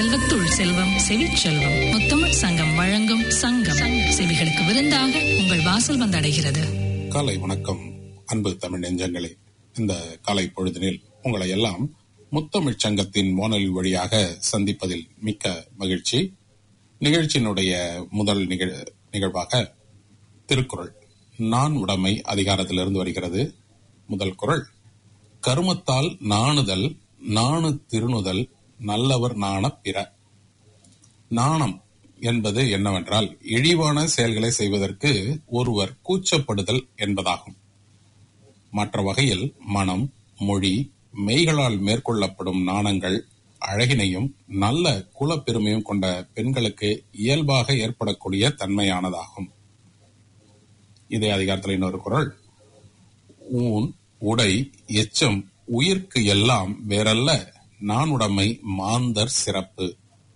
செல்வத்துள் செல்வம் செவிச்செல்வம் முத்தமிழ் சங்கம் வழங்கும் சங்கம் செவிகளுக்கு விருந்தாக உங்கள் வாசல் வந்தடைகிறது காலை வணக்கம் அன்பு தமிழ் நெஞ்சங்களே இந்த காலை பொழுதினில் உங்களை எல்லாம் முத்தமிழ் சங்கத்தின் வானொலி வழியாக சந்திப்பதில் மிக்க மகிழ்ச்சி நிகழ்ச்சியினுடைய முதல் நிகழ் நிகழ்வாக திருக்குறள் நான் உடைமை அதிகாரத்திலிருந்து வருகிறது முதல் குறள் கருமத்தால் நாணுதல் நாணு திருணுதல் நல்லவர் நாண பிற நாணம் என்பது என்னவென்றால் இழிவான செயல்களை செய்வதற்கு ஒருவர் கூச்சப்படுதல் என்பதாகும் மற்ற வகையில் மனம் மொழி மெய்களால் மேற்கொள்ளப்படும் நாணங்கள் அழகினையும் நல்ல குலப்பெருமையும் கொண்ட பெண்களுக்கு இயல்பாக ஏற்படக்கூடிய தன்மையானதாகும் இதே அதிகாரத்தில் இன்னொரு குரல் ஊன் உடை எச்சம் உயிர்க்கு எல்லாம் வேறல்ல நானுடைமை மாந்தர் சிறப்பு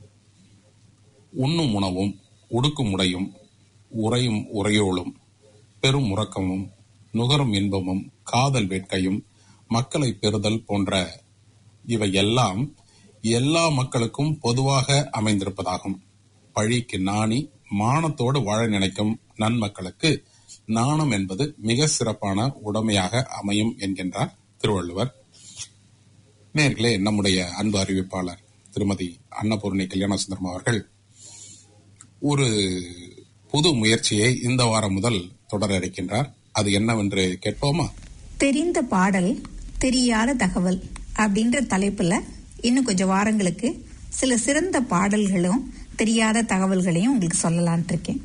உண்ணும் உணவும் உடுக்கும் உடையும் உறையும் உரையோளும் பெரும் உறக்கமும் நுகரும் இன்பமும் காதல் வேட்கையும் மக்களை பெறுதல் போன்ற இவை எல்லாம் எல்லா மக்களுக்கும் பொதுவாக அமைந்திருப்பதாகும் பழிக்கு நாணி மானத்தோடு வாழ நினைக்கும் நன்மக்களுக்கு நாணம் என்பது மிக சிறப்பான உடைமையாக அமையும் என்கின்றார் திருவள்ளுவர் நேர்களே நம்முடைய அன்பு அறிவிப்பாளர் திருமதி அன்னபூர்ணி கல்யாணசுந்தரம் அவர்கள் ஒரு புது முயற்சியை இந்த வாரம் முதல் தொடர இருக்கின்றார் அது என்னவென்று கேட்போமா தெரிந்த பாடல் தெரியாத தகவல் அப்படின்ற தலைப்புல இன்னும் கொஞ்சம் வாரங்களுக்கு சில சிறந்த பாடல்களும் தெரியாத தகவல்களையும் உங்களுக்கு சொல்லலான் இருக்கேன்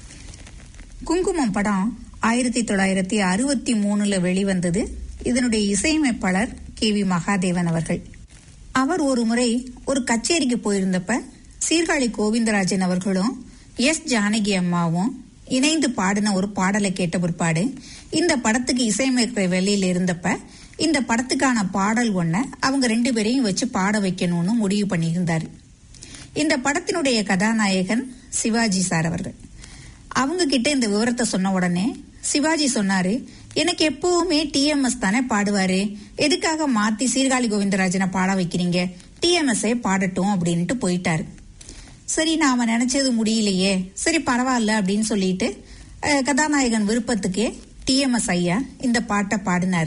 குங்குமம் படம் ஆயிரத்தி தொள்ளாயிரத்தி அறுபத்தி மூணுல வெளிவந்தது இதனுடைய இசையமைப்பாளர் கே வி மகாதேவன் அவர்கள் அவர் ஒரு முறை ஒரு கச்சேரிக்கு போயிருந்தப்ப சீர்காழி கோவிந்தராஜன் அவர்களும் எஸ் ஜானகி அம்மாவும் இணைந்து பாடின ஒரு பாடலை கேட்ட பிற்பாடு இந்த படத்துக்கு இசையமைக்கிற வேலையில இருந்தப்ப இந்த படத்துக்கான பாடல் ஒன்ன அவங்க ரெண்டு பேரையும் வச்சு பாட வைக்கணும்னு முடிவு பண்ணியிருந்தாரு இந்த படத்தினுடைய கதாநாயகன் சிவாஜி சார் அவர்கள் அவங்க கிட்ட இந்த விவரத்தை சொன்ன உடனே சிவாஜி சொன்னாரு எனக்கு எப்பவுமே டிஎம்எஸ் தானே பாடுவாரு எதுக்காக மாத்தி சீர்காழி கோவிந்தராஜனை பாட வைக்கிறீங்க டிஎம்எஸ்ஏ பாடட்டும் அப்படின்ட்டு போயிட்டாரு சரி நாம நினைச்சது முடியலையே சரி பரவாயில்ல அப்படின்னு சொல்லிட்டு அஹ், கதாநாயகன் விருப்பத்துக்கே டிஎம்எஸ் ஐயா இந்த பாட்டை பாடினார்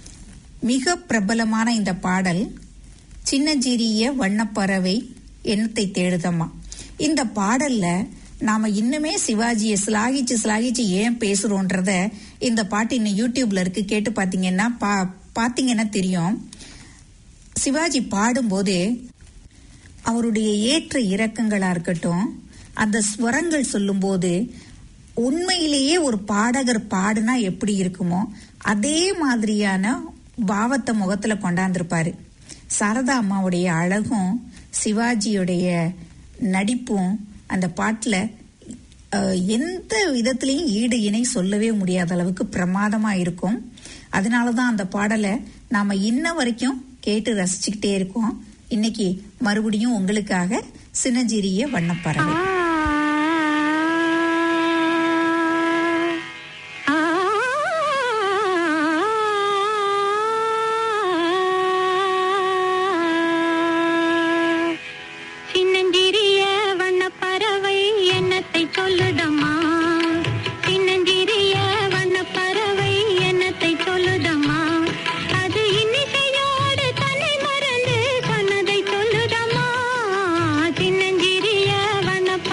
மிக பிரபலமான இந்த பாடல் சின்னஞ்சிறிய வண்ணப்பறவை எண்ணத்தை தேடுதம்மா இந்த பாடல்ல நாம இன்னுமே சிவாஜியை சிலாகிச்சு சிலாகிச்சு ஏன் பேசுறோன்றத இந்த பாட்டு இன்னும் யூடியூப்ல இருக்கு கேட்டு பாத்தீங்கன்னா பா- பாத்தீங்கன்னா தெரியும் சிவாஜி பாடும்போது அவருடைய ஏற்ற இறக்கங்களா இருக்கட்டும் அந்த ஸ்வரங்கள் சொல்லும்போது உண்மையிலேயே ஒரு பாடகர் பாடுனா எப்படி இருக்குமோ அதே மாதிரியான பாவத்தை முகத்துல கொண்டாந்திருப்பாரு சாரதா அம்மாவுடைய அழகும் சிவாஜியுடைய நடிப்பும் அந்த பாட்டுல அஹ், எந்த விதத்திலையும் ஈடு இணை சொல்லவே முடியாத அளவுக்கு பிரமாதமா இருக்கும் அதனாலதான் அந்த பாடலை நாம இன்ன வரைக்கும் கேட்டு ரசிச்சுக்கிட்டே இருக்கோம் இன்னைக்கு மறுபடியும் உங்களுக்காக சின்னஞ்சிறிய வண்ணப்பறவை சின்னஞ்சிறிய வண்ணப்பறவை எண்ணத்தை சொல்லுதம்மா சின்னஞ்சிறிய வண்ணப்பறவை எண்ணத்தை சொல்லுதம்மா அது இன்னிசையோடு தன்னை மறந்து சொன்னதை சொல்லுதம்மா சின்னஞ்சிறிய வண்ணப்பறவை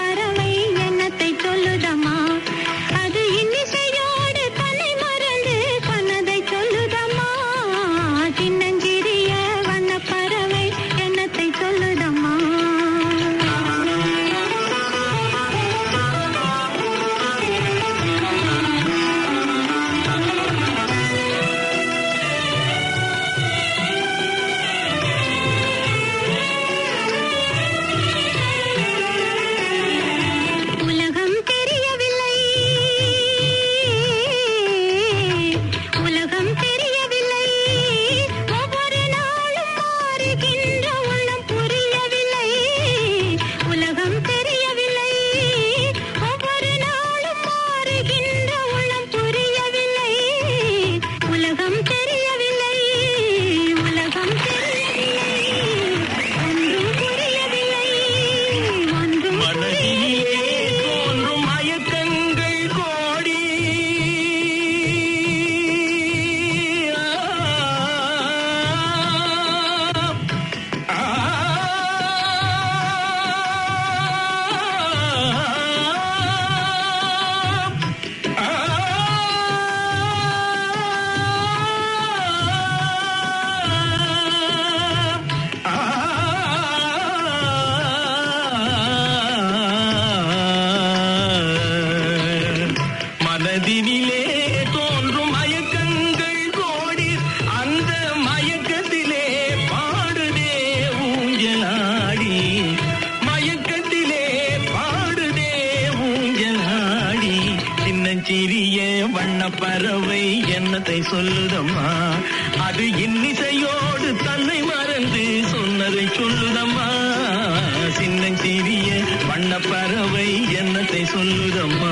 எண்ணத்தை சொல்லுதம்மா அது இன்னிசையோடு தன்னை மறந்து சொன்னதை சொல்லுதம்மா சின்னஞ்சிறிய வண்ணப்பறவை எண்ணத்தை சொல்லுதம்மா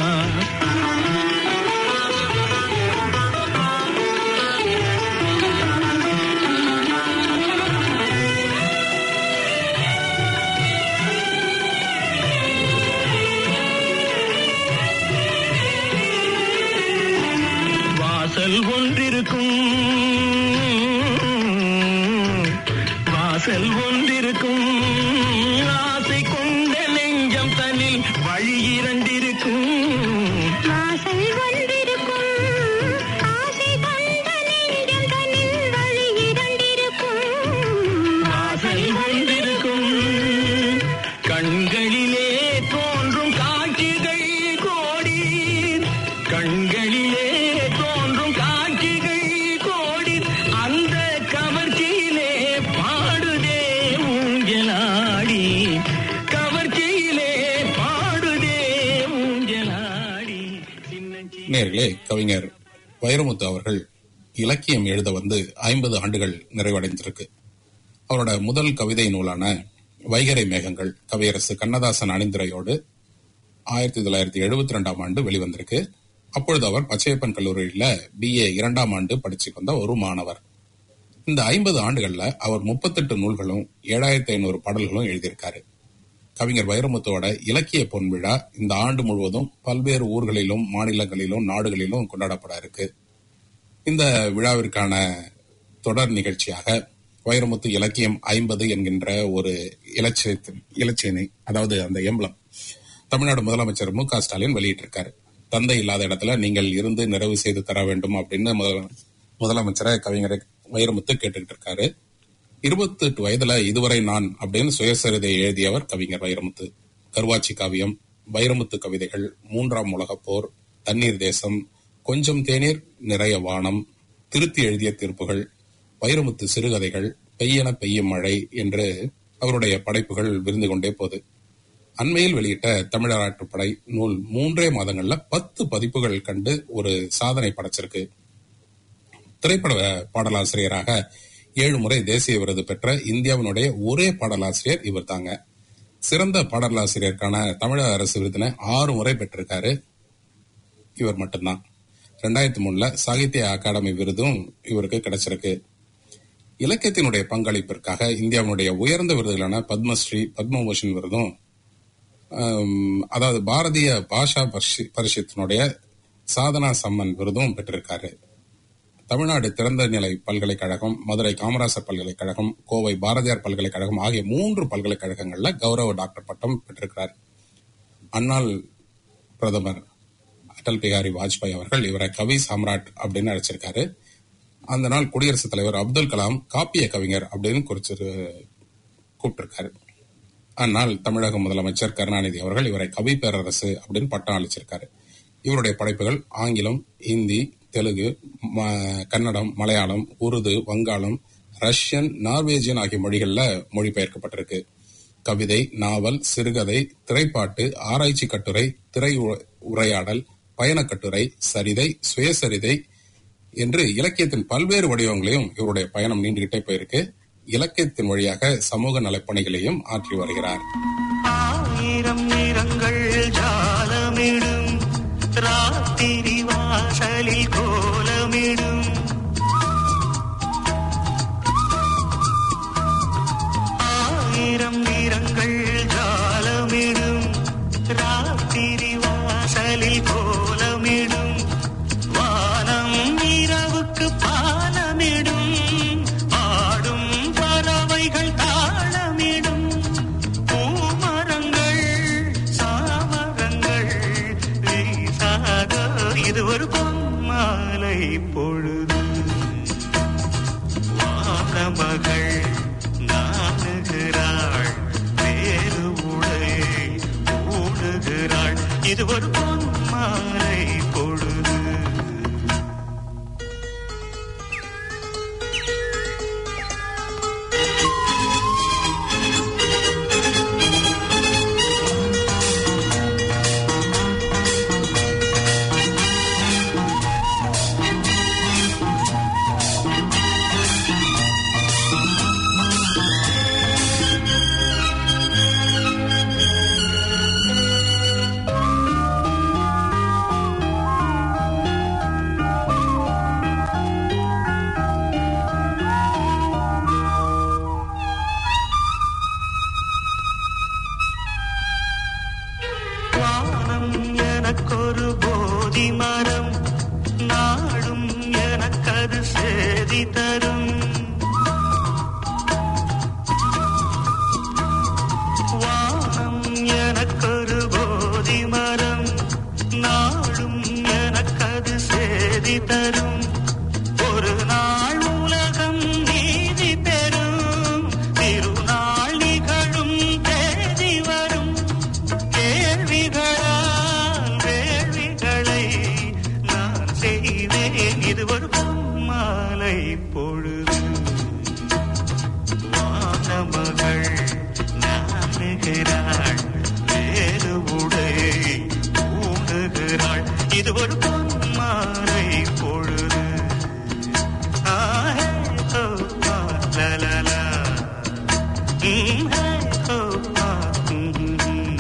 வாசல் ஒன்றிருக்கும் வாசல் ஒன்றிருக்கும் ஆசை கொண்ட நெஞ்சம் தன்னில் வழி இரண்டிருக்கும் வாசல் ஒன்றிருக்கும் ஆசை கொண்ட நெஞ்சம் தன்னில் வழி இரண்டிருக்கும் வாசல் ஒன்றிருக்கும் கண்களிலே தோன்றும் காட்சிகள் கோடி கண்களிலே தோன்றும் காட்சிகள் கோடி அந்த கவர்ச்சியிலே பாடுதே ஊஞ்சலாடி கவர்ச்சியிலே பாடுதே ஊஞ்சலாடி சின்னஞ்சி நேர்களே கவிஞர் வைரமுத்து அவர்கள் இலக்கியம் எழுத வந்து ஐம்பது ஆண்டுகள் நிறைவடைந்திருக்கு அவரோட முதல் கவிதை நூலான வைகரை மேகங்கள் கவியரசு கண்ணதாசன் அணிந்துரையோடு ஆயிரத்தி தொள்ளாயிரத்தி எழுபத்தி ரெண்டாம் ஆண்டு வெளிவந்திருக்கு அப்பொழுது அவர் பச்சையப்பன் கல்லூரியில பிஏ இரண்டாம் ஆண்டு படிச்சு வந்த ஒரு மாணவர் இந்த ஐம்பது ஆண்டுகள்ல அவர் முப்பத்தெட்டு நூல்களும் ஏழாயிரத்தி ஐநூறு பாடல்களும் எழுதியிருக்காரு கவிஞர் வைரமுத்துவோட இலக்கிய பொன் விழா இந்த ஆண்டு முழுவதும் பல்வேறு ஊர்களிலும் மாநிலங்களிலும் நாடுகளிலும் கொண்டாடப்பட இருக்கு இந்த விழாவிற்கான தொடர் நிகழ்ச்சியாக வைரமுத்து இலக்கியம் ஐம்பது என்கின்ற ஒரு இலட்சிய இலச்சியனை அதாவது அந்த எம்பளம் தமிழ்நாடு முதலமைச்சர் மு க ஸ்டாலின் வெளியிட்டிருக்காரு தந்தை இல்லாத இடத்துல நீங்கள் இருந்து நிறைவு செய்து தர வேண்டும் அப்படின்னு முதல- முதலமைச்சரை கவிஞர் வைரமுத்து கேட்டுக்கிட்டு இருக்காரு இருபத்தி எட்டு வயதுல இதுவரை நான் அப்படின்னு சுயசரிதை எழுதியவர் கவிஞர் வைரமுத்து கருவாச்சி காவியம் வைரமுத்து கவிதைகள் மூன்றாம் உலகப் போர் தண்ணீர் தேசம் கொஞ்சம் தேநீர் நிறைய வானம் திருத்தி எழுதிய தீர்ப்புகள் வைரமுத்து சிறுகதைகள் பெய்யென பெய்யும் மழை என்று அவருடைய படைப்புகள் விருந்து கொண்டே போகுது அண்மையில் வெளியிட்ட தமிழராற்றுப்படை நூல் மூன்றே மாதங்கள்ல பத்து பதிப்புகள் கண்டு ஒரு சாதனை படைச்சிருக்கு திரைப்பட பாடலாசிரியராக ஏழு முறை தேசிய விருது பெற்ற இந்தியாவினுடைய ஒரே பாடலாசிரியர் இவர் தாங்க சிறந்த பாடலாசிரியருக்கான தமிழக அரசு விருதினை ஆறு முறை பெற்றிருக்காரு இவர் மட்டும்தான் ரெண்டாயிரத்தி மூணுல சாகித்ய அகாடமி விருதும் இவருக்கு கிடைச்சிருக்கு இலக்கியத்தினுடைய பங்களிப்பிற்காக இந்தியாவினுடைய உயர்ந்த விருதுகளான பத்மஸ்ரீ பத்மபூஷன் விருதும் ஆம், அதாவது பாரதிய பாஷா பரிஷி- பரிஷத்தினுடைய சாதனா சம்மன் விருதும் பெற்றிருக்காரு தமிழ்நாடு திறந்த நிலை பல்கலைக்கழகம் மதுரை காமராசர் பல்கலைக்கழகம் கோவை பாரதியார் பல்கலைக்கழகம் ஆகிய மூன்று பல்கலைக்கழகங்கள்ல கௌரவ டாக்டர் பட்டம் பெற்றிருக்கிறார் அன்னாள் பிரதமர் அடல் பிகாரி வாஜ்பாய் அவர்கள் இவரை கவி சாம்ராட் அப்படின்னு அழைச்சிருக்காரு அந்த நாள் குடியரசுத் தலைவர் அப்துல் கலாம் காப்பிய கவிஞர் அப்படின்னு குறிச்சிரு கூப்பிட்டிருக்காரு அந்நாள் தமிழக முதலமைச்சர் கருணாநிதி அவர்கள் இவரை கவி பேரரசு அப்படின்னு பட்டம் அளிச்சிருக்காரு இவருடைய படைப்புகள் ஆங்கிலம் இந்தி தெலுங்கு ம- கன்னடம் மலையாளம் உருது வங்காளம் ரஷ்யன் நார்வேஜியன் ஆகிய மொழிகள்ல மொழிபெயர்க்கப்பட்டிருக்கு கவிதை நாவல் சிறுகதை திரைப்பாட்டு ஆராய்ச்சி கட்டுரை திரை உ- உரையாடல் பயணக் கட்டுரை சரிதை சுயசரிதை என்று இலக்கியத்தின் பல்வேறு வடிவங்களையும் இவருடைய பயணம் நீண்டுகிட்டே போயிருக்கு இலக்கியத்தின் வழியாக சமூக நலப்பணிகளையும் ஆற்றி வருகிறார் ஆயிரம் நிறங்கள் ஜாலமிடும் ராத்திரி வாசலில் கோலமிடும் ஆயிரம் நிறங்கள் ஜாலமிடும் ராத்திரி வாசலில் கோலமிடும் வானம் இரவுக்கு பாலமிடும் ஆடும் பறவைகள் தாளமிடும் பூமரங்கள் சாமரங்கள் வீசாத இது ஒரு பொன்மாலை பொழுது வானமகள் நாணுகிறாள் வேறு உடை ஊடுகிறாள் இது ஒரு பொன்மாலை பொழுது எனக்கது சேதி தரும் வானம் எனக்கொரு போதி மரம் நாடும் எனக்கது சேதி தரும் ஒரு நாள் உலகம் நீதி பெறும் திருநாள் நிகழும் தேதி வரும் கேள்விகளால் வேள்விகளை நான் செய்வேன் இது ஒரு மாலை பொழுது வானமகள் நாடுகிறாள் வேறு உடை ஊடுகிறாள் இது ஒரு பொன்மாலை பொழுது ஆஹே, ஓ, ஆ, லலலா. ம், ஹே, ஓ, ஆ, ம், ம், ம்.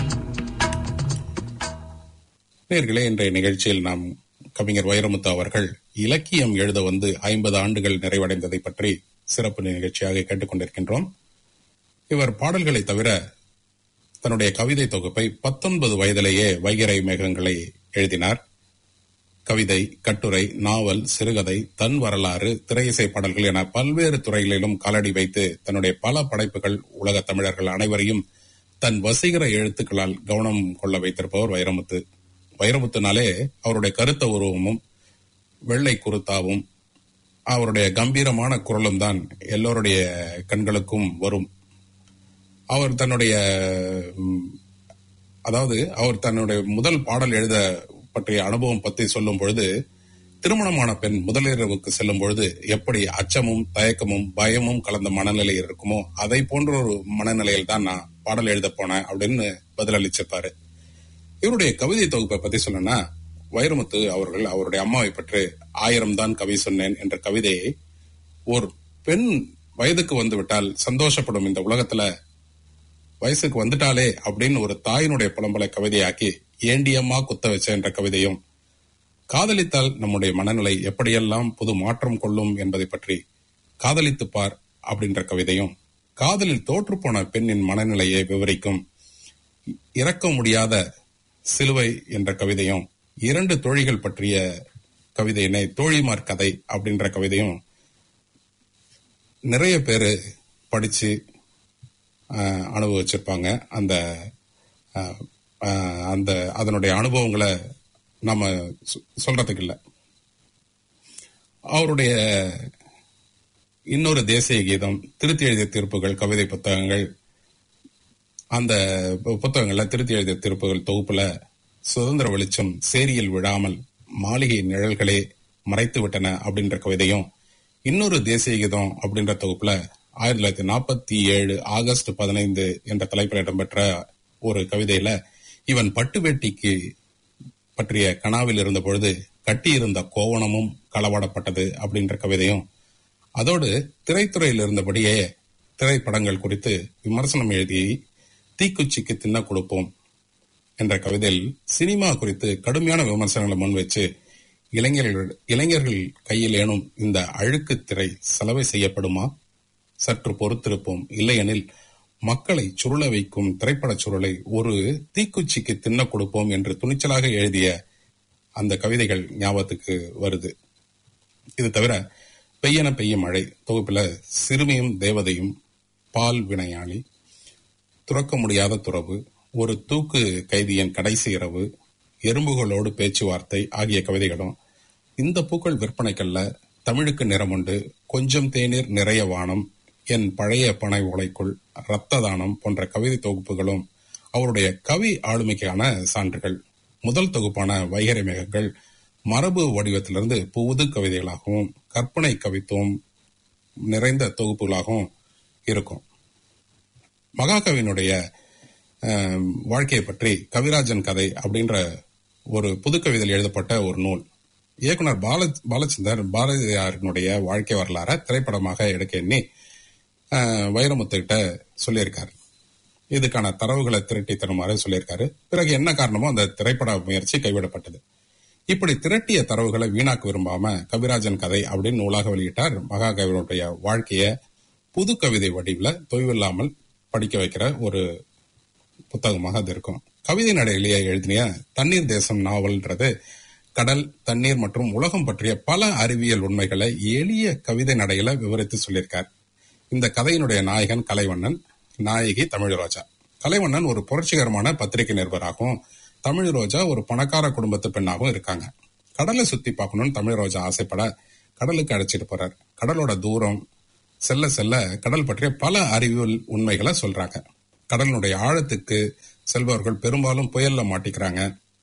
நேர்களே இன்றைய நிகழ்ச்சியில் நாம் கவிஞர் வைரமுத்து அவர்கள் இலக்கியம் எழுத வந்து ஐம்பது ஆண்டுகள் நிறைவடைந்ததை பற்றி சிறப்பு நிகழ்ச்சியாக கேட்டுக்கொண்டிருக்கின்றோம் இவர் பாடல்களை தவிர தன்னுடைய கவிதை தொகுப்பை பத்தொன்பது வயதிலேயே வைகரை மேகங்களை எழுதினார் கவிதை கட்டுரை நாவல் சிறுகதை தன் வரலாறு திரையிசை பாடல்கள் என பல்வேறு துறைகளிலும் காலடி வைத்து தன்னுடைய பல படைப்புகள் உலக தமிழர்கள் அனைவரையும் தன் வசீகர எழுத்துக்களால் கவனம் கொள்ள வைத்திருப்பவர் வைரமுத்து வைரமுத்துனாலே அவருடைய கருத்த உருவமும் வெள்ளை குருத்தாவும் அவருடைய கம்பீரமான குரலும் தான் எல்லோருடைய கண்களுக்கும் வரும் அவர் தன்னுடைய ம், அதாவது அவர் தன்னுடைய முதல் பாடல் எழுத பற்றிய அனுபவம் பற்றி சொல்லும் பொழுது திருமணமான பெண் முதலிரவுக்கு செல்லும் பொழுது எப்படி அச்சமும் தயக்கமும் பயமும் கலந்த மனநிலை இருக்குமோ அதை போன்ற ஒரு மனநிலையில் தான் நான் பாடல் எழுத போனேன் அப்படின்னு பதிலளிச்சிருப்பாரு இவருடைய கவிதை தொகுப்பை பத்தி சொல்லணும்னா வைரமுத்து அவர்கள் அவருடைய அம்மாவை பற்றி ஆயிரம் தான் கவி சொன்னேன் என்ற கவிதையை ஒரு பெண் வயதுக்கு வந்து விட்டால் சந்தோஷப்படும் இந்த உலகத்துல வயசுக்கு வந்துட்டாலே அப்படின்னு ஒரு தாயினுடைய புலம்பலை கவிதையாக்கி ஏண்டியம்மா குத்த வச்ச என்ற கவிதையும் காதலித்தால் நம்முடைய மனநிலை எப்படியெல்லாம் புது மாற்றம் கொள்ளும் என்பதை பற்றி காதலித்துப் பார் அப்படின்ற கவிதையும் காதலில் தோற்றுப்போன பெண்ணின் மனநிலையை விவரிக்கும் இறக்க முடியாத சிலுவை என்ற கவிதையும் இரண்டு தோழிகள் பற்றிய கவிதையினை தோழிமார் கதை அப்படின்ற கவிதையும் நிறைய பேர் படிச்சு ஆஹ், அனுபவிச்சிருப்பாங்க அந்த ஆஹ், ஆஹ், அந்த அதனுடைய அனுபவங்களை நம்ம சொ- சொல்றதுக்கு இல்லை அவருடைய இன்னொரு தேசிய கீதம் திருத்தி எழுதிய தீர்ப்புகள் கவிதை புத்தகங்கள் அந்த பு- புத்தகங்கள்ல திருத்தி எழுதிய தீர்ப்புகள் தொகுப்புல சுதந்திர வெளிச்சம் சேரியில் விழாமல் மாளிகை நிழல்களே மறைத்து விட்டன அப்படின்ற கவிதையும் இன்னொரு தேசிய கீதம் அப்படின்ற தொகுப்புல ஆயிரத்தி தொள்ளாயிரத்தி நாற்பத்தி ஏழு ஆகஸ்ட் பதினைந்து என்ற தலைப்பில் இடம்பெற்ற ஒரு கவிதையில இவன் பட்டு வேட்டிக்கு பற்றிய கனாவில் இருந்த பொழுது கட்டியிருந்த கோவணமும் களவாடப்பட்டது அப்படின்ற கவிதையும் அதோடு திரைத்துறையில் இருந்தபடியே திரைப்படங்கள் குறித்து விமர்சனம் எழுதி தீக்குச்சிக்கு தின்ன கொடுப்போம் என்ற கவிதையில் சினிமா குறித்து கடுமையான விமர்சனங்களை முன்வச்சு இளைஞர்கள் இளைஞர்கள் கையில் ஏனும் இந்த அழுக்கு திரை செலவை செய்யப்படுமா சற்று பொறுத்திருப்போம் இல்லையெனில் மக்களை சுருள வைக்கும் திரைப்படச் சுருளை ஒரு தீக்குச்சிக்கு தின்ன கொடுப்போம் என்று துணிச்சலாக எழுதிய அந்த கவிதைகள் ஞாபகத்துக்கு வருது இது தவிர பெய்யன பெய்யும் மழை தொகுப்புல சிறுமியும் தேவதையும் பால் வினையாளி துறக்க முடியாத துறவு ஒரு தூக்கு கைதியின் கடைசி இரவு எறும்புகளோடு பேச்சுவார்த்தை ஆகிய கவிதைகளும் இந்த பூக்கள் விற்பனைக்கல்ல தமிழுக்கு நிறமுண்டு கொஞ்சம் தேநீர் நிறைய வானம் என் பழைய பனை உலைக்குள் இரத்த தானம் போன்ற கவிதை தொகுப்புகளும் அவருடைய கவி ஆளுமைக்கான சான்றுகள் முதல் தொகுப்பான வைகரை மேகங்கள் மரபு வடிவத்திலிருந்து புது கவிதைகளாகவும் கற்பனை கவித்துவம் நிறைந்த தொகுப்புகளாகவும் இருக்கும் மகாகவியினுடைய அஹ், வாழ்க்கையை பற்றி கவிராஜன் கதை அப்படின்ற ஒரு புது கவிதையில் எழுதப்பட்ட ஒரு நூல் இயக்குனர் பால பாலச்சந்தர் பாரதியாரினுடைய வாழ்க்கை வரலாறை திரைப்படமாக எடுக்க எண்ணி அஹ், வைரமுத்துக்கிட்ட சொல்லியிருக்காரு இதுக்கான தரவுகளை திரட்டி தருமாறு சொல்லியிருக்காரு பிறகு என்ன காரணமோ அந்த திரைப்பட முயற்சி கைவிடப்பட்டது இப்படி திரட்டிய தரவுகளை வீணாக்க விரும்பாம கவிராஜன் கதை அப்படின்னு நூலாக வெளியிட்டார் மகாகவியினுடைய வாழ்க்கைய புது கவிதை வடிவில் தொய்வில்லாமல் படிக்க வைக்கிற ஒரு புத்தகமாக அது இருக்கும் கவிதை நடையிலேயே எழுதிய தண்ணீர் தேசம் நாவல்ன்றது கடல் தண்ணீர் மற்றும் உலகம் பற்றிய பல அறிவியல் உண்மைகளை எளிய கவிதை நடையில விவரித்து சொல்லியிருக்கார் இந்த கதையினுடைய நாயகன் கலைவண்ணன் நாயகி தமிழ் ரோஜா கலைவண்ணன் ஒரு புரட்சிகரமான பத்திரிகை நிருபராகவும் தமிழ் ரோஜா ஒரு பணக்கார குடும்பத்து பெண்ணாகவும் இருக்காங்க கடலை சுத்தி பார்க்கணும்னு தமிழ் ரோஜா ஆசைப்பட கடலுக்கு அழைச்சிட்டு போறார் கடலோட தூரம் செல்ல செல்ல கடல் பற்றிய பல அறிவியல் உண்மைகளை சொல்றாங்க கடலினுடைய ஆழத்துக்கு செல்பவர்கள் பெரும்பாலும் புயல்ல மாட்டிக்கிறாங்க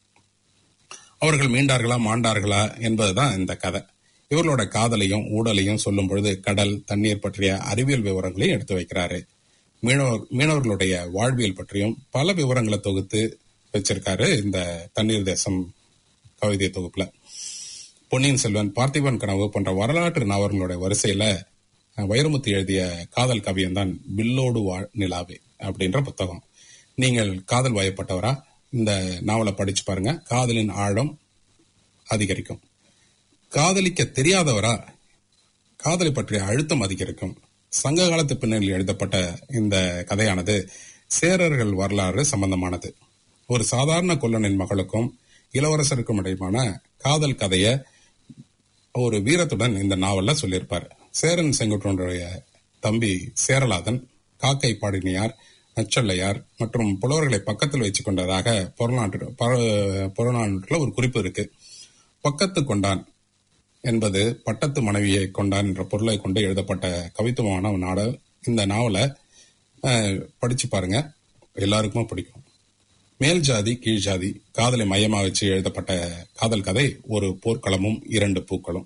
அவர்கள் மீண்டார்களா மாண்டார்களா என்பதுதான் இந்த கதை இவர்களோட காதலையும் ஊடலையும் சொல்லும் பொழுது கடல் தண்ணீர் பற்றிய அறிவியல் விவரங்களையும் எடுத்து வைக்கிறாரு மீனவர் மீனவர்களுடைய வாழ்வியல் பற்றியும் பல விவரங்களை தொகுத்து வச்சிருக்காரு இந்த தண்ணீர் தேசம் கவிதை தொகுப்புல பொன்னியின் செல்வன் பார்த்திபன் கனவு போன்ற வரலாற்று நாவல்களுடைய வரிசையில அஹ், வைரமுத்து எழுதிய காதல் கவியம் தான் பில்லோடு வாழ் நிலாவே அப்படின்ற புத்தகம் நீங்கள் காதல் வயப்பட்டவரா இந்த நாவலை படிச்சு பாருங்க காதலின் ஆழம் அதிகரிக்கும் காதலிக்க தெரியாதவரா காதலை பற்றிய அழுத்தம் அதிகரிக்கும் சங்க காலத்து பின்னணியில் எழுதப்பட்ட இந்த கதையானது சேரர்கள் வரலாறு சம்பந்தமானது ஒரு சாதாரண கொல்லனின் மகளுக்கும் இளவரசருக்கும் இடையிலான காதல் கதையை ஒரு வீரத்துடன் இந்த நாவல்ல சொல்லியிருப்பார் சேரன் செங்குட்டுடைய தம்பி சேரலாதன் காக்கை பாடினியார் நச்சல்லையார் மற்றும் புலவர்களை பக்கத்தில் வச்சு கொண்டதாக புறநாட்டு பர- புறநானூற்றுல ஒரு குறிப்பு இருக்கு பக்கத்து கொண்டான் என்பது பட்டத்து மனைவியை கொண்டான் என்ற பொருளை கொண்டு எழுதப்பட்ட கவித்துவமான நாட இந்த நாவலை அஹ், படிச்சு பாருங்க எல்லாருக்குமே பிடிக்கும் மேல் ஜாதி கீழ் ஜாதி காதலை மையமாக வச்சு எழுதப்பட்ட காதல் கதை ஒரு போர்க்களமும் இரண்டு பூக்களும்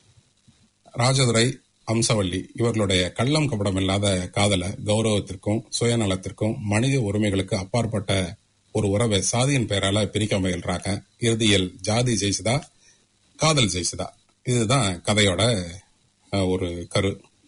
ராஜதுரை அம்சவள்ளி இவர்களுடைய கள்ளம் கபடம் இல்லாத காதல கௌரவத்திற்கும் சுயநலத்திற்கும் மனித உரிமைகளுக்கு அப்பாற்பட்ட ஒரு உறவை சாதியின் பெயரால பிரிக்க முயல்றாங்க இறுதியில் ஜாதி ஜெயிச்சுதா காதல் ஜெயிச்சுதா இதுதான் கதையோட அஹ், ஒரு கரு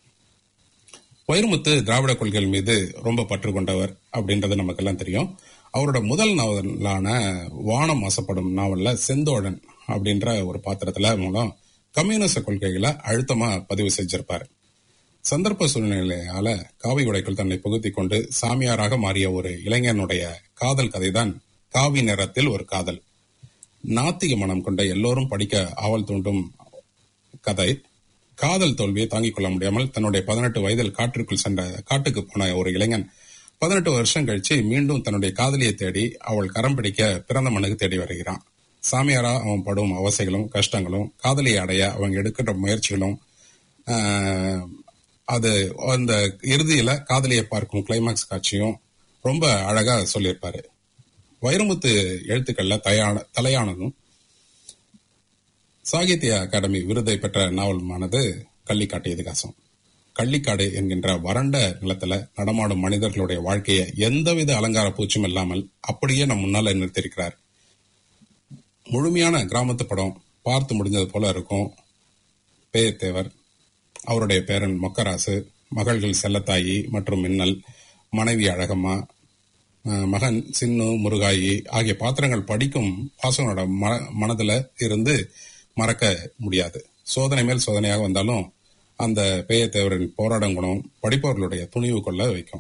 வைரமுத்து திராவிட கொள்கைகள் மீது ரொம்ப பற்று கொண்டவர் அப்படின்றது நமக்கெல்லாம் தெரியும் அவரோட முதல் நாவலான வானம் ஆசைப்படும் நாவல்ல செந்தோழன் அப்படின்ற ஒரு பாத்திரத்துல மூலம் கம்யூனிச கொள்கைகளை அழுத்தமா பதிவு செஞ்சிருப்பாரு சந்தர்ப்ப சூழ்நிலையால காவி உடைக்குள் தன்னை புகுத்தி கொண்டு சாமியாராக மாறிய ஒரு இளைஞனுடைய காதல் கதைதான் காவி நிறத்தில் ஒரு காதல் நாத்திக மனம் கொண்ட எல்லோரும் படிக்க ஆவல் தூண்டும் கதை காதல் தோல்வியை தாங்கிக் கொள்ள முடியாமல் தன்னுடைய பதினெட்டு வயதில் காட்டிற்குள் சென்ற காட்டுக்கு போன ஒரு இளைஞன் பதினெட்டு வருஷம் கழிச்சு மீண்டும் தன்னுடைய காதலியை தேடி அவள் கரம் பிடிக்க பிறந்த மண்ணுக்கு தேடி வருகிறான் சாமியாரா அவன் படும் அவசைகளும் கஷ்டங்களும் காதலியை அடைய அவன் எடுக்கின்ற முயற்சிகளும் ஆஹ், அது அந்த இறுதியில காதலியை பார்க்கும் கிளைமாக்ஸ் காட்சியும் ரொம்ப அழகா சொல்லியிருப்பாரு வைரமுத்து எழுத்துக்கள்ல தயான தலையானதும் சாகித்ய அகாடமி விருதை பெற்ற நாவலுமானது கள்ளிக்காட்டு இதிகாசம் கள்ளிக்காடு என்கின்ற வறண்ட நிலத்துல நடமாடும் மனிதர்களுடைய வாழ்க்கையை எந்தவித அலங்கார பூச்சும் இல்லாமல் அப்படியே நம் முன்னால நிறுத்தியிருக்கிறார் முழுமையான கிராமத்து படம் பார்த்து முடிஞ்சது போல இருக்கும் பேயத்தேவர் அவருடைய பேரன் மொக்கராசு மகள்கள் செல்லத்தாயி மற்றும் மின்னல் மனைவி அழகம்மா அஹ், மகன் சின்னு முருகாயி ஆகிய பாத்திரங்கள் படிக்கும் வாசகனோட ம மனதுல இருந்து மறக்க முடியாது சோதனை மேல் சோதனையாக வந்தாலும் அந்த பேயத்தேவரின் போராடும் குணம் படிப்பவர்களுடைய துணிவு கொள்ள வைக்கும்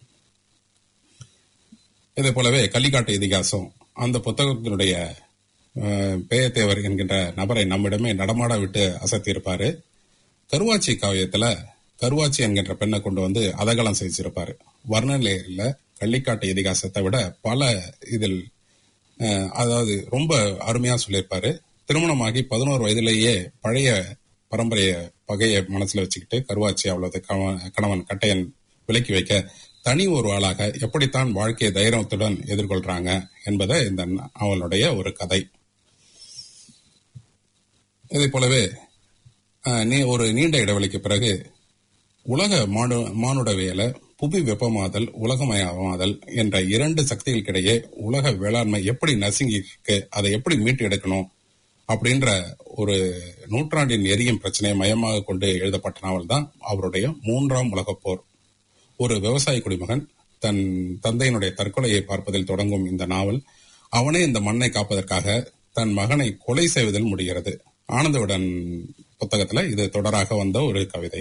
இதே போலவே கள்ளிக்காட்டு இதிகாசம் அந்த புத்தகத்தினுடைய அஹ், பேயத்தேவர் என்கின்ற நபரை நம்மிடமே நடமாட விட்டு அசத்தியிருப்பாரு கருவாச்சி காவியத்துல கருவாச்சி என்கின்ற பெண்ணை கொண்டு வந்து அதகலம் செஞ்சிருப்பாரு வர்ணனையில கள்ளிக்காட்டு இதிகாசத்தை விட பல இதில் அஹ், அதாவது ரொம்ப அருமையா சொல்லியிருப்பாரு திருமணமாகி பதினோரு வயதிலேயே பழைய பரம்பரைய பகைய மனசுல வச்சுக்கிட்டு கருவாச்சி அவளது கணவன் கணவன் கட்டையன் விலக்கி வைக்க தனி ஒரு ஆளாக எப்படித்தான் வாழ்க்கையை தைரியத்துடன் எதிர்கொள்றாங்க என்பதை இந்த அவளுடைய ஒரு கதை இதே போலவே அஹ், நீ ஒரு நீண்ட இடைவெளிக்கு பிறகு உலக மானு மானுடவியல புவி வெப்பமாதல் உலகமயமாதல் என்ற இரண்டு சக்திகளுக்கிடையே உலக வேளாண்மை எப்படி நசுங்கி இருக்கு அதை எப்படி மீட்டு எடுக்கணும் அப்படின்ற ஒரு நூற்றாண்டின் எரியும் பிரச்சனையை மையமாக கொண்டு எழுதப்பட்ட நாவல் தான் அவருடைய மூன்றாம் உலகப் போர் ஒரு விவசாய குடிமகன் தன் தந்தையினுடைய தற்கொலையை பார்ப்பதில் தொடங்கும் இந்த நாவல் அவனே இந்த மண்ணை காப்பதற்காக தன் மகனை கொலை செய்வதில் முடிகிறது ஆனந்தவுடன் புத்தகத்துல இது தொடராக வந்த ஒரு கவிதை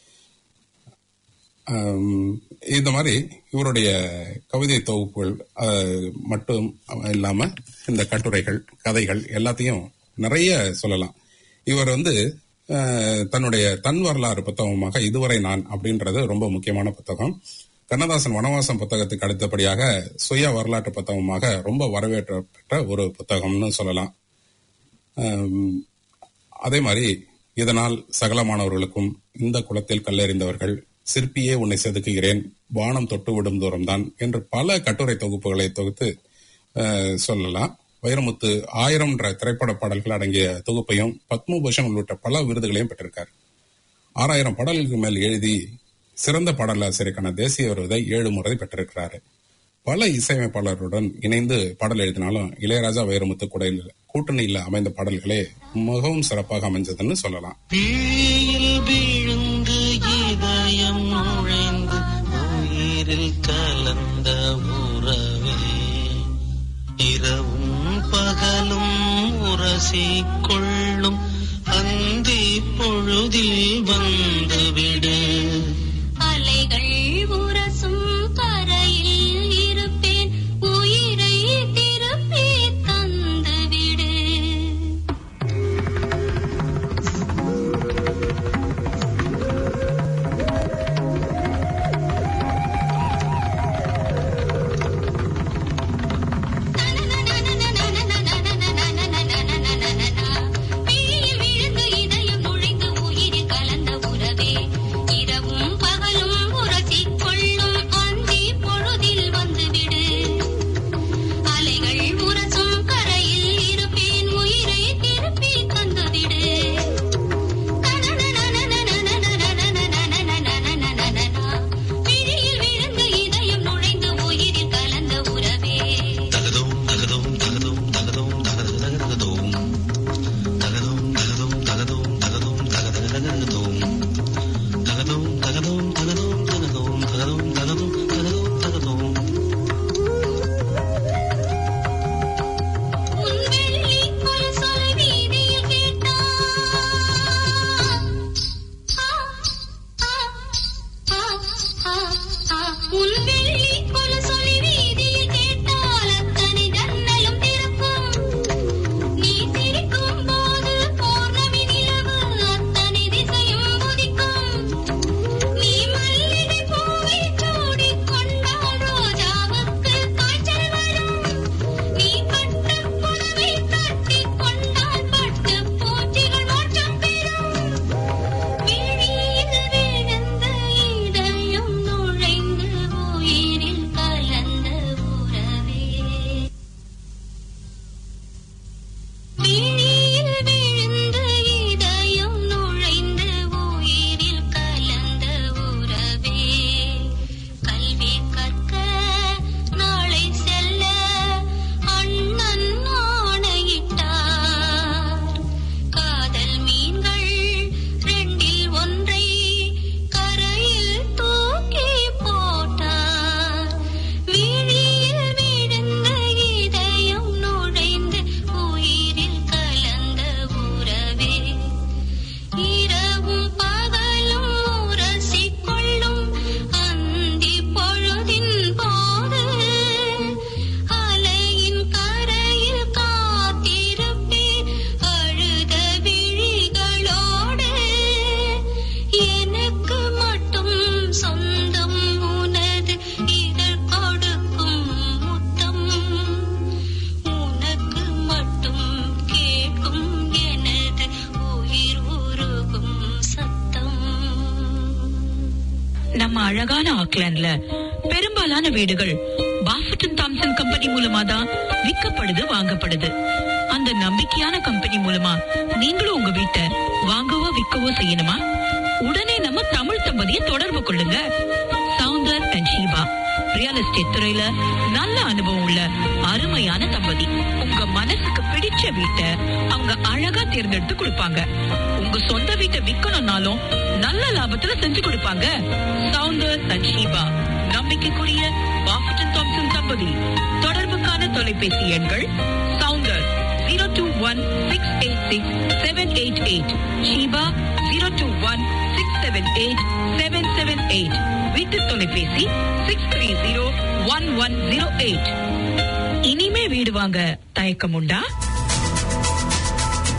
ஆம், இந்த மாதிரி இவருடைய கவிதை தொகுப்புகள் அஹ், மட்டும் இல்லாம இந்த கட்டுரைகள் கதைகள் எல்லாத்தையும் நிறைய சொல்லலாம் இவர் வந்து அஹ், தன்னுடைய தன் வரலாறு புத்தகமாக இதுவரை நான் அப்படின்றது ரொம்ப முக்கியமான புத்தகம் கண்ணதாசன் வனவாசம் புத்தகத்துக்கு அடுத்தபடியாக சுய வரலாற்று புத்தகமாக ரொம்ப வரவேற்கப்பட்ட ஒரு புத்தகம்னு சொல்லலாம் அம், அதே மாதிரி இதனால் சகல மாணவர்களுக்கும் இந்த குளத்தில் கல்லெறிந்தவர்கள் சிற்பியே உன்னை செதுக்குகிறேன் வானம் தொட்டு விடும் தூரம்தான் என்று பல கட்டுரை தொகுப்புகளை தொகுத்து அஹ், சொல்லலாம் வைரமுத்து ஆயிரம்ன்ற திரைப்பட பாடல்கள் அடங்கிய தொகுப்பையும் பத்மபூஷன் உள்ளிட்ட பல விருதுகளையும் பெற்றிருக்கார் ஆறாயிரம் பாடல்களுக்கு மேல் எழுதி சிறந்த பாடலாசிரியருக்கான தேசிய விருதை ஏழு முறை பெற்றிருக்கிறாரு பல இசையமைப்பாளருடன் இணைந்து பாடல் எழுதினாலும் இளையராஜா வைரமுத்து கூடையில் கூட்டணியில் அமைந்த பாடல்களே மிகவும் சிறப்பாக அமைஞ்சதுன்னு சொல்லலாம் தீயில் விழுந்து இதயம் நுழைந்து உயிரில் கலந்த உறவே இரவும் பகலும் உரசிக் கொள்ளும் அந்தி பொழுதில் வந்துவிடு அலைகள் உரசும் கரையில் இருப்பேன் உயிரை திருப்பி தந்துவிடு விழியில் விழுந்து இதயம் நுழைந்து உயிரில் கலந்த உறவே இரவும் பகலும் உரசிக் கொள்ளும் அந்தி பொழுதில் வந்துவிடு அலைகள் உரசும் கரையில் இருப்பேன் உயிரை திருப்பி தந்துவிடு விழியில் விழுந்து இதயம் நுழைந்து உயிரில் கலந்த உறவே தகதும் தகதும் தகதும் தகதும் தகது தகதும் தகதும் தகதும் தகதும் தகதும் தகது தகதும் தகதும் தகதும் தகதும் தகதும் தகதும் தகதும் தகதும் தகதும் உன் வெள்ளி கொலுசொலி வீதியில் கேட்டால் உன் வெள்ளி கொலுசொலி வீதியில் கேட்டால் அத்தனை ஜன்னலும் திறக்கும் நீ சிரிக்கும் போது பௌர்ணமி நிலவு அத்தனை திசையும் உதிக்கும் நீ மல்லிகை பூவை சூடிக் கொண்டால் ரோஜாவுக்கு காய்ச்சல் வரும் நீ பட்டுப் புடவை கட்டிக் கொண்டால் பட்டுப் பூச்சிகள் மோட்சம் பெறும் விழியில் விழுந்த இதயம் நுழைந்து உயிரில் கலந்த உறவே விழியில் விழுந்த இதயம் நுழைந்து உயிரில் கலந்த உறவே கல்வி கற்க நாளை செல்ல அண்ணன் ஆணையிட்டார் காதல் மீன்கள் ரெண்டில் ஒன்றை கரையில் தூக்கி போட்டார் விழியில் விழுந்த இதயம் நுழைந்து உயிரில் கலந்த உறவே இரவும் பகலும் உரசிக் கொள்ளும் அந்தி பொழுதின் போது அலையின் கரையில் காத்திருப்பேன் அழுத விழிகளோடு எனக்கு மட்டும் சொந்தம் உனது இதழ் கொடுக்கும் முத்தம் உனக்கு மட்டும் கேட்கும் எனது உயிர் உருகும் சத்தம் நம்ம அழகான ஆக்லாண்ட்ல பெரும்பாலான வீடுகள் பாஃபட்டன் தாம்சன் கம்பெனி மூலமா தான் விற்கப்படுது வாங்கப்படுது அந்த நம்பிக்கையான கம்பெனி மூலமா நீங்களும் உங்க வீட்டை வாங்கவோ விற்கவோ செய்யணுமா உடனே நம்ம தமிழ் தம்பதியை தொடர்பு கொள்ளுங்க Soundar and Sheeba real estate துறையில நல்ல அனுபவம் உள்ள அருமையான தம்பதி உங்க மனசுக்கு பிடிச்ச வீட்டை அவங்க அழகா தேர்ந்தெடுத்து கொடுப்பாங்க உங்க சொந்த வீட்டை விக்கணும்னாலும் நல்ல லாபத்துல செஞ்சு கொடுப்பாங்க சவுந்தர் அண்ட் ஷீபா நம்பிக்கைக்குரிய பாஃபட்டன் தாம்சன் தம்பதி தொடர்புக்கான தொலைபேசி எண்கள் Soundar zero two one six eight six seven eight eight Sheeba zero two one six seven eight seven seven eight வீட்டு தொலைபேசி six three zero one one zero eight இனிமே வீடு வாங்க தயக்கம் உண்டா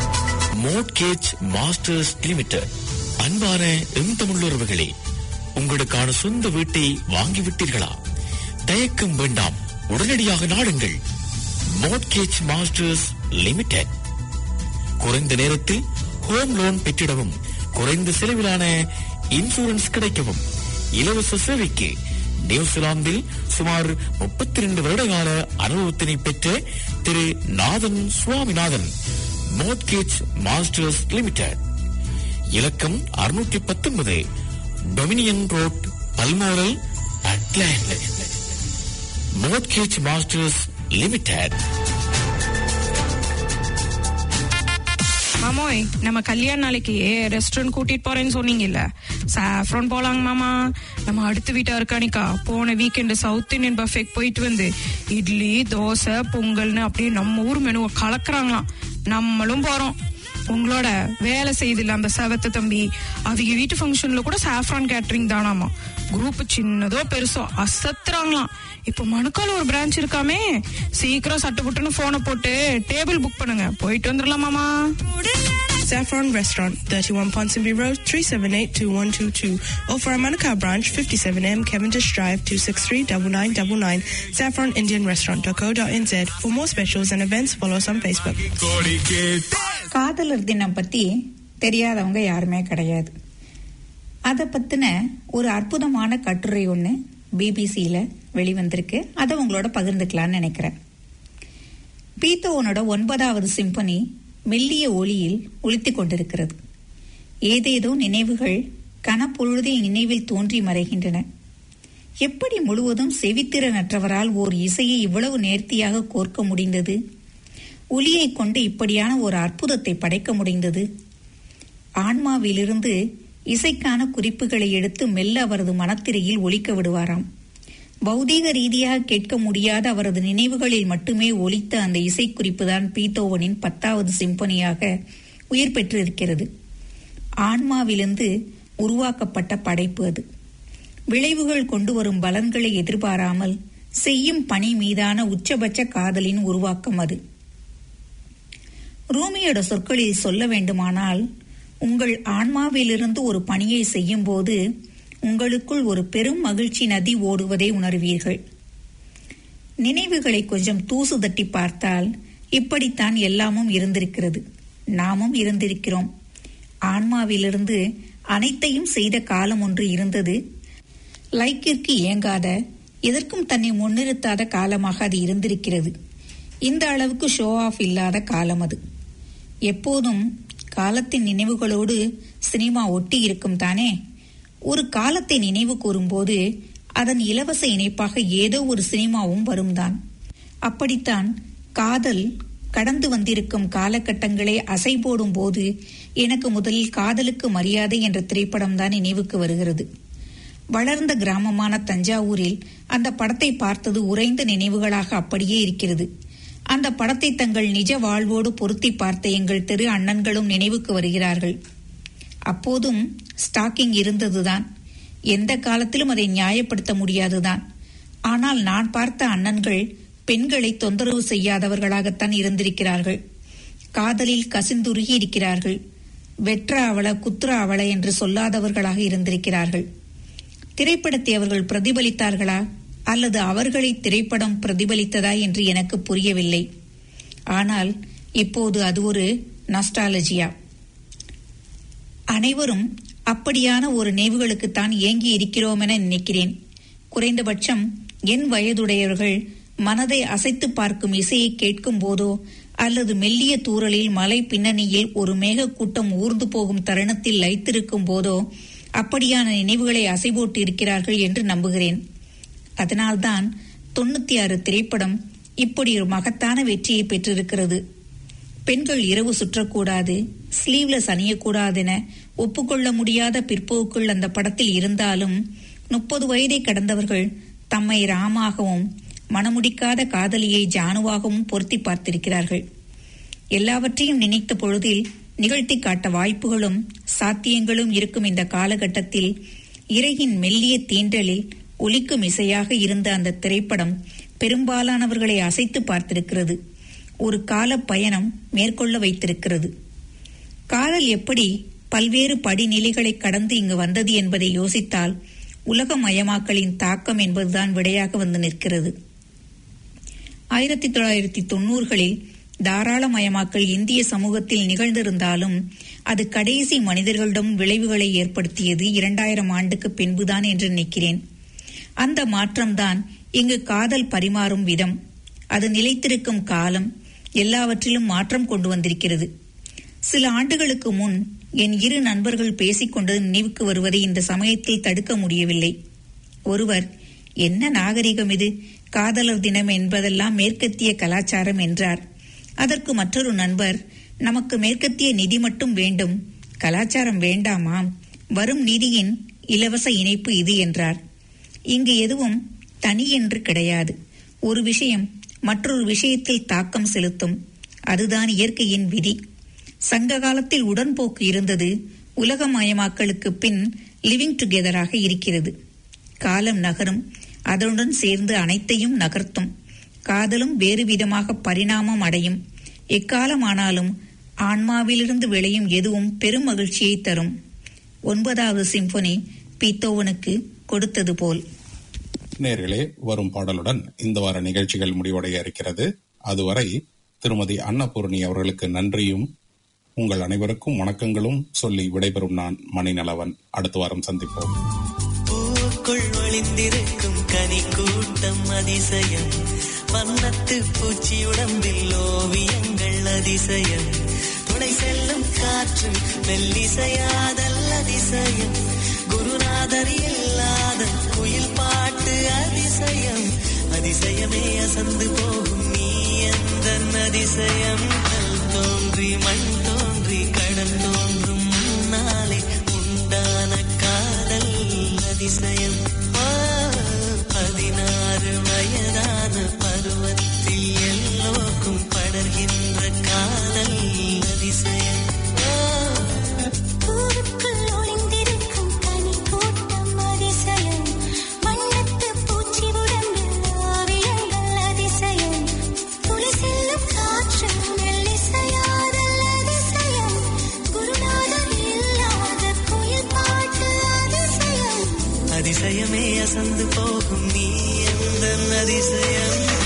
மோட்கேஜ் மாஸ்டர்ஸ் லிமிடெட் அன்பான எம் தமிழுறவுகளே உங்களுக்கான சொந்த வீட்டை வாங்கிவிட்டீர்களா தயக்கம் வேண்டாம் உடனடியாக நாடுங்கள் மோட்கேஜ் மாஸ்டர்ஸ் லிமிடெட் குறைந்த நேரத்தில் ஹோம் லோன் பெற்றிடவும் குறைந்த செலவிலான இன்சூரன்ஸ் கிடைக்கவும் இலவச சேவைக்கு நியூசிலாந்தில் சுமார் முப்பத்தி ரெண்டு வருடகால அனுபவத்தினை பெற்ற Thiru Nathan Swaminathan mortgage masters limited இலக்கம் அறுநூற்றி பத்தொன்பது Dominion road Balmoral Auckland mortgage masters limited மாமோய் நம்ம கல்யாண நாளைக்கு ரெஸ்டாரண்ட் கூட்டிட்டு போறேன்னு சொன்னீங்கல்ல சாஃப்ரான் போலாங்க மாமா நம்ம அடுத்த வீட்டா இருக்கானிக்கா போன வீக்கெண்டு சவுத் இந்தியன் பஃபேக் போயிட்டு வந்து இட்லி தோசை பொங்கல்னு அப்படியே நம்ம ஊர் மெனுவை கலக்குறாங்களாம் நம்மளும் போறோம் உங்களோட வேலை செய்தில்ல அந்த செவத்த தம்பி அவங்க வீட்டு ஃபங்க்ஷன்ல கூட சாஃப்ரான் கேட்டரிங் தானாமா குரூப் சின்னதோ பெருசோ அசத்துறாங்களாம் இப்போ மணுக்கால ஒரு பிரான்ச் இருக்காமே சீக்கிரம் சட்டுப்புட்டுன்னு போனை போட்டு டேபிள் புக் பண்ணுங்க போயிட்டு வந்துடலாமாமா Saffron Restaurant, 31 Ponsonby Road, 378-2122. Or for our Manukau branch, 57M Cavendish Drive, 263-9999. Saffron Indian Restaurant.co.nz. For more specials and events, follow us on Facebook. காதலர் தினம் பத்தி தெரியாதவங்க யாருமே கிடையாது அதை பத்தின ஒரு அற்புதமான கட்டுரை ஒன்று பிபிசியில வெளிவந்திருக்கு அதை உங்களோட பகிர்ந்துக்கலாம்னு நினைக்கிறேன் பீத்தோவனோட ஒன்பதாவது சிம்பனி மெல்லிய ஒளியில் ஒலித்துக் கொண்டிருக்கிறது ஏதேதோ நினைவுகள் கனப்பொழுதில் நினைவில் தோன்றி மறைகின்றன எப்படி முழுவதும் செவித்திறனற்றவரால் ஓர் இசையை இவ்வளவு நேர்த்தியாக கோர்க்க முடிந்தது ஒலியை கொண்டு இப்படியான ஒரு அற்புதத்தை படைக்க முடிந்தது ஆன்மாவிலிருந்து இசைக்கான குறிப்புகளை எடுத்து மெல்ல அவரது மனத்திரையில் ஒலிக்க விடுவாராம் பௌதீக ரீதியாக கேட்க முடியாத அவரது நினைவுகளில் மட்டுமே ஒலித்த அந்த இசைக்குறிப்புதான் பீத்தோவனின் பத்தாவது சிம்பனியாக உயிர் பெற்றிருக்கிறது ஆன்மாவிலிருந்து உருவாக்கப்பட்ட படைப்பு அது விளைவுகள் கொண்டு வரும் பலன்களை எதிர்பாராமல் செய்யும் பணி மீதான உச்சபட்ச காதலின் உருவாக்கம் அது ரூமியோட சொற்களில் சொல்ல வேண்டுமானால் உங்கள் ஆன்மாவிலிருந்து ஒரு பணியை செய்யும் போது உங்களுக்குள் ஒரு பெரும் மகிழ்ச்சி நதி ஓடுவதை உணர்வீர்கள் நினைவுகளை கொஞ்சம் தூசு தட்டி பார்த்தால் இப்படித்தான் எல்லாமும் இருந்திருக்கிறது நாமும் இருந்திருக்கிறோம் ஆன்மாவிலிருந்து அனைத்தையும் செய்த காலம் ஒன்று இருந்தது லைக்கிற்கு இயங்காத எதற்கும் தன்னை முன்னிறுத்தாத காலமாக அது இருந்திருக்கிறது இந்த அளவுக்கு ஷோ ஆஃப் இல்லாத காலம் அது எப்போதும் காலத்தின் நினைவுகளோடு சினிமா ஒட்டி இருக்கும் தானே ஒரு காலத்தை நினைவு கூறும்போது அதன் இலவச இணைப்பாக ஏதோ ஒரு சினிமாவும் வரும்தான் அப்படித்தான் காதல் கடந்து வந்திருக்கும் காலகட்டங்களை அசைபோடும் போது எனக்கு முதலில் காதலுக்கு மரியாதை என்ற திரைப்படம் தான் நினைவுக்கு வருகிறது வளர்ந்த கிராமமான தஞ்சாவூரில் அந்த படத்தை பார்த்தது உறைந்த நினைவுகளாக அப்படியே இருக்கிறது அந்த படத்தை தங்கள் நிஜ வாழ்வோடு பொருத்தி பார்த்த எங்கள் தெரு அண்ணன்களும் நினைவுக்கு வருகிறார்கள் அப்போதும் ஸ்டாக்கிங் இருந்ததுதான் எந்த காலத்திலும் அதை நியாயப்படுத்த முடியாதுதான் ஆனால் நான் பார்த்த அண்ணன்கள் பெண்களை தொந்தரவு செய்யாதவர்களாகத்தான் இருந்திருக்கிறார்கள் காதலில் கசிந்துருகி இருக்கிறார்கள் வெற்ற அவள குத்துற அவள என்று சொல்லாதவர்களாக இருந்திருக்கிறார்கள் திரைப்படத்தை அவர்கள் பிரதிபலித்தார்களா அல்லது அவர்களை திரைப்படம் பிரதிபலித்ததா என்று எனக்கு புரியவில்லை ஆனால் இப்போது அது ஒரு நஸ்டாலஜியா அனைவரும் அப்படியான ஒரு நினைவுகளுக்குத்தான் ஏங்கி இருக்கிறோம் என நினைக்கிறேன் குறைந்தபட்சம் என் வயதுடையவர்கள் மனதை அசைத்து பார்க்கும் இசையை கேட்கும் போதோ அல்லது மெல்லிய தூறலில் மலை பின்னணியில் ஒரு மேகக்கூட்டம் ஊர்ந்து போகும் தருணத்தில் லைத்திருக்கும் போதோ அப்படியான நினைவுகளை அசைபோட்டு இருக்கிறார்கள் என்று நம்புகிறேன் அதனால்தான் தொண்ணூத்தி ஆறு திரைப்படம் இப்படி ஒரு மகத்தான வெற்றியை பெற்றிருக்கிறது பெண்கள் இரவு சுற்றக்கூடாது ஸ்லீவ்லெஸ் அணியக்கூடாதென ஒப்புக்கொள்ள முடியாத பிற்போக்குள் அந்த படத்தில் இருந்தாலும் முப்பது வயதை கடந்தவர்கள் தம்மை ராமாகவும் மணமுடிக்காத காதலியை ஜானுவாகவும் பொருத்தி பார்த்திருக்கிறார்கள் எல்லாவற்றையும் நினைத்த பொழுதில் நிகழ்த்தி காட்ட வாய்ப்புகளும் சாத்தியங்களும் இருக்கும் இந்த காலகட்டத்தில் இறையின் மெல்லிய தீண்டலில் ஒலிக்கும் இசையாக இருந்த அந்த திரைப்படம் பெரும்பாலானவர்களை அசைத்து பார்த்திருக்கிறது ஒரு கால பயணம் மேற்கொள்ள வைத்திருக்கிறது காதல் எப்படி பல்வேறு படிநிலைகளை கடந்து இங்கு வந்தது என்பதை யோசித்தால் உலகமயமாக்கலின் தாக்கம் என்பதுதான் விடையாக வந்து நிற்கிறது ஆயிரத்தி தொள்ளாயிரத்தி தொன்னூறுகளில் தாராளமயமாக்கல் இந்திய சமூகத்தில் நிகழ்ந்திருந்தாலும் அது கடைசி மனிதர்களிடம் விளைவுகளை ஏற்படுத்தியது இரண்டாயிரம் ஆண்டுக்கு பின்புதான் என்று நினைக்கிறேன் அந்த மாற்றம்தான் இங்கு காதல் பரிமாறும் விதம் அது நிலைத்திருக்கும் காலம் எல்லாவற்றிலும் மாற்றம் கொண்டு வந்திருக்கிறது சில ஆண்டுகளுக்கு முன் என் இரு நண்பர்கள் பேசிக்கொண்டது நினைவுக்கு வருவதை இந்த சமயத்தில் தடுக்க முடியவில்லை ஒருவர் என்ன நாகரிகம் இது காதலர் தினம் என்பதெல்லாம் மேற்கத்திய கலாச்சாரம் என்றார் அதற்கு மற்றொரு நண்பர் நமக்கு மேற்கத்திய நிதி மட்டும் வேண்டும் கலாச்சாரம் வேண்டாமாம் வரும் நிதியின் இலவச இணைப்பு இது என்றார் இங்கு எதுவும் தனி என்று கிடையாது ஒரு விஷயம் மற்றொரு விஷயத்தில் தாக்கம் செலுத்தும் அதுதான் இயற்கையின் விதி சங்க காலத்தில் உடன்போக்கு இருந்தது உலகமயமாக்கலுக்கு பின் லிவிங் டுகெதராக இருக்கிறது காலம் நகரும் அதனுடன் சேர்ந்து அனைத்தையும் நகர்த்தும் காதலும் வேறு விதமாக பரிணாமம் அடையும் எக்காலமானாலும் ஆன்மாவிலிருந்து விளையும் எதுவும் பெரும் மகிழ்ச்சியை தரும் ஒன்பதாவது சிம்பொனி பீத்தோவனுக்கு கொடுத்தது போல் நேர்களே வரும் பாடலுடன் இந்த வார நிகழ்ச்சிகள் முடிவடைய இருக்கிறது அதுவரை திருமதி அன்னபூர்ணி அவர்களுக்கு நன்றியும் உங்கள் அனைவருக்கும் வணக்கங்களும் சொல்லி விடைபெறும் நான் மணிநலவன் அடுத்த வாரம் சந்திப்போம் பூக்குள் ஒளிந்திருக்கும் கனி கூட்டம் அதிசயம் வண்ணத்து பூச்சி உடம்பில் ஓவியங்கள் அதிசயம் துணை செல்லும் காற்று மெல்லிசையாதல் அதிசயம் குருநாதர் இல்லாத குயில் பாட்டு அதிசயம் அதிசயமே அசந்து போகும் நீ எந்த அதிசயம் கல் தோன்றி மண் தோன்றி கடல் தோன்றும் முன்னாலே உண்டான காதல் அதிசயம் ஆ, பதினாறு வயதான பருவத்தில் எல்லோருக்கும் படர்கின்ற காதல் அதிசயம் ஆ, பூவுக்குள் ஒளிந்திருக்கும் கனி கூட்டம் அதிசயம் வண்ணத்து பூச்சி உடம்பில் ஓவியங்கள் அதிசயம் துளி செல்லும் காற்று மெல்லிசையாதல் அதிசயம் குருநாதர் இல்லாத குயில் பாட்டு அதிசயம் அதிசயமே அசந்து போகும் நீ எந்த அதிசயம்